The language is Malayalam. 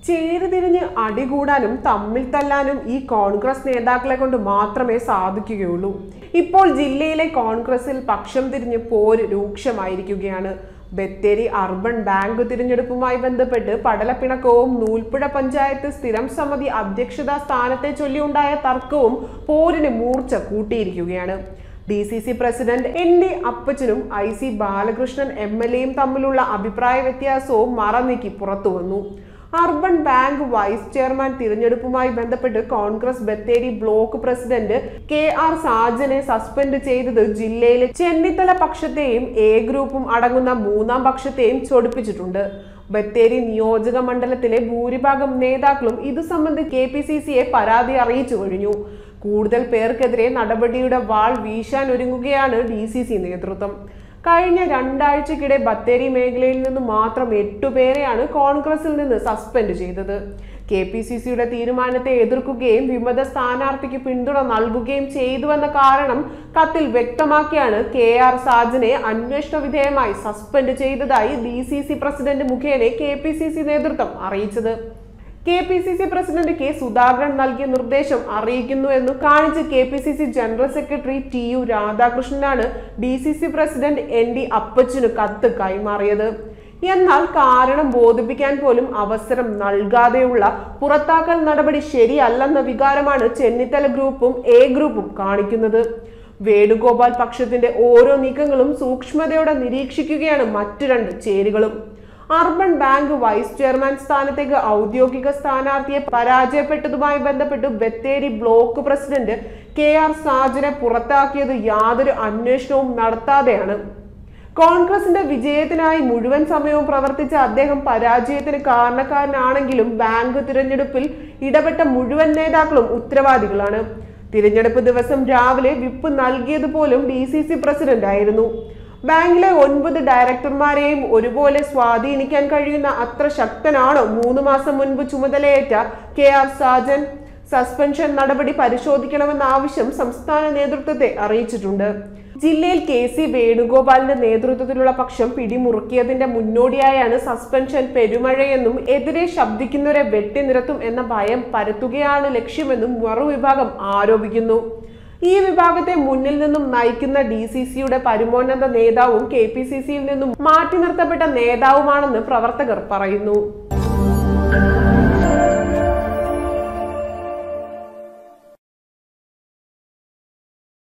ചേരുതിരിഞ്ഞ് അടികൂടാനും തമ്മിൽ തല്ലാനും ഈ കോൺഗ്രസ് നേതാക്കളെ കൊണ്ട് മാത്രമേ സാധിക്കുകയുള്ളൂ ഇപ്പോൾ ജില്ലയിലെ കോൺഗ്രസിൽ പക്ഷം തിരിഞ്ഞ് പോര് രൂക്ഷമായിരിക്കുകയാണ് ബത്തേരി അർബൻ ബാങ്ക് തിരഞ്ഞെടുപ്പുമായി ബന്ധപ്പെട്ട് പടലപ്പിണക്കവും നൂൽപ്പുഴ പഞ്ചായത്ത് സ്ഥിരം സമിതി അധ്യക്ഷതാ സ്ഥാനത്തെ ചൊല്ലിയുണ്ടായ തർക്കവും പോരിന് മൂർച്ച കൂട്ടിയിരിക്കുകയാണ് D C C president N D അപ്പച്ചനും I C Balakrishnan M L എയും തമ്മിലുള്ള അഭിപ്രായ വ്യത്യാസവും മറനീക്കി പുറത്തു വന്നു അർബൻ ബാങ്ക് വൈസ് ചെയർമാൻ തിരഞ്ഞെടുപ്പുമായി ബന്ധപ്പെട്ട് Congress Bathery block president K R സാജനെ സസ്പെൻഡ് ചെയ്തത് ജില്ലയിലെ ചെന്നിത്തല പക്ഷത്തെയും എ ഗ്രൂപ്പും അടങ്ങുന്ന മൂന്നാം പക്ഷത്തെയും ചൊടിപ്പിച്ചിട്ടുണ്ട് ബത്തേരി നിയോജക മണ്ഡലത്തിലെ ഭൂരിഭാഗം നേതാക്കളും ഇത് സംബന്ധിച്ച് കെ പി സി സിയെ പരാതി അറിയിച്ചു കഴിഞ്ഞു കൂടുതൽ പേർക്കെതിരെ നടപടിയുടെ വാൾ വീശാൻ ഒരുങ്ങുകയാണ് ഡി സി സി നേതൃത്വം കഴിഞ്ഞ രണ്ടാഴ്ചക്കിടെ ബത്തേരി മേഖലയിൽ നിന്ന് മാത്രം എട്ടുപേരെയാണ് കോൺഗ്രസിൽ നിന്ന് സസ്പെൻഡ് ചെയ്തത് കെ പി സി സിയുടെ തീരുമാനത്തെ എതിർക്കുകയും വിമത സ്ഥാനാർത്ഥിക്ക് പിന്തുണ നൽകുകയും ചെയ്തുവെന്ന കാരണം കത്തിൽ വ്യക്തമാക്കിയാണ് കെ ആർ സാജനെ അന്വേഷണ വിധേയമായി സസ്പെൻഡ് ചെയ്തതായി ഡി സി സി പ്രസിഡന്റ് മുഖേന കെ പി സി സി നേതൃത്വം അറിയിച്ചത് K P C C president K Sudhakaran നൽകിയ നിർദ്ദേശം അറിയിക്കുന്നു എന്ന് കാണിച്ച് K P C C general secretary T U രാധാകൃഷ്ണനാണ് D C C president N D അപ്പച്ചന് കത്ത് കൈമാറിയത് എന്നാൽ കാരണം ബോധിപ്പിക്കാൻ പോലും അവസരം നൽകാതെയുള്ള പുറത്താക്കൽ നടപടി ശരിയല്ലെന്ന വികാരമാണ് ചെന്നിത്തല ഗ്രൂപ്പും എ ഗ്രൂപ്പും കാണിക്കുന്നത് വേണുഗോപാൽ പക്ഷത്തിന്റെ ഓരോ നീക്കങ്ങളും സൂക്ഷ്മതയോടെ നിരീക്ഷിക്കുകയാണ് മറ്റു രണ്ട് ചേരികളും അർബൻ ബാങ്ക് വൈസ് ചെയർമാൻ സ്ഥാനത്തേക്ക് ഔദ്യോഗിക സ്ഥാനാർത്ഥിയെ പരാജയപ്പെട്ടതുമായി ബന്ധപ്പെട്ട് Bathery block president K R സാജനെ പുറത്താക്കിയത് യാതൊരു അന്വേഷണവും നടത്താതെയാണ് കോൺഗ്രസിന്റെ വിജയത്തിനായി മുഴുവൻ സമയവും പ്രവർത്തിച്ച അദ്ദേഹം പരാജയത്തിന് കാരണക്കാരനാണെങ്കിലും ബാങ്ക് തിരഞ്ഞെടുപ്പിൽ ഇടപെട്ട മുഴുവൻ നേതാക്കളും ഉത്തരവാദികളാണ് തിരഞ്ഞെടുപ്പ് ദിവസം രാവിലെ വിപ്പ് നൽകിയത് പോലും ഡി സി സി പ്രസിഡന്റ് ആയിരുന്നു ബാങ്കിലെ ഒൻപത് ഡയറക്ടർമാരെയും ഒരുപോലെ സ്വാധീനിക്കാൻ കഴിയുന്ന അത്ര ശക്തനാണോ മൂന്ന് മാസം മുൻപ് ചുമതലയേറ്റ കെ ആർ സാജൻ സസ്പെൻഷൻ നടപടി പരിശോധിക്കണമെന്ന ആവശ്യം സംസ്ഥാന നേതൃത്വത്തെ അറിയിച്ചിട്ടുണ്ട് ജില്ലയിൽ കെ സി വേണുഗോപാലിന്റെ നേതൃത്വത്തിലുള്ള പക്ഷം പിടിമുറുക്കിയതിന്റെ മുന്നോടിയായാണ് സസ്പെൻഷൻ പെരുമഴയെന്നും എതിരെ ശബ്ദിക്കുന്നവരെ വെട്ടിനിരത്തും എന്ന ഭയം പരത്തുകയാണ് ലക്ഷ്യമെന്നും മറുവിഭാഗം ആരോപിക്കുന്നു ഈ വിഭാഗത്തെ മുന്നിൽ നിന്നും നയിക്കുന്ന ഡി സി സിയുടെ പരമോന്നത നേതാവും കെ പി സി സിയിൽ നിന്നും മാറ്റി നിർത്തപ്പെട്ട നേതാവുമാണെന്ന് പ്രവർത്തകർ പറയുന്നു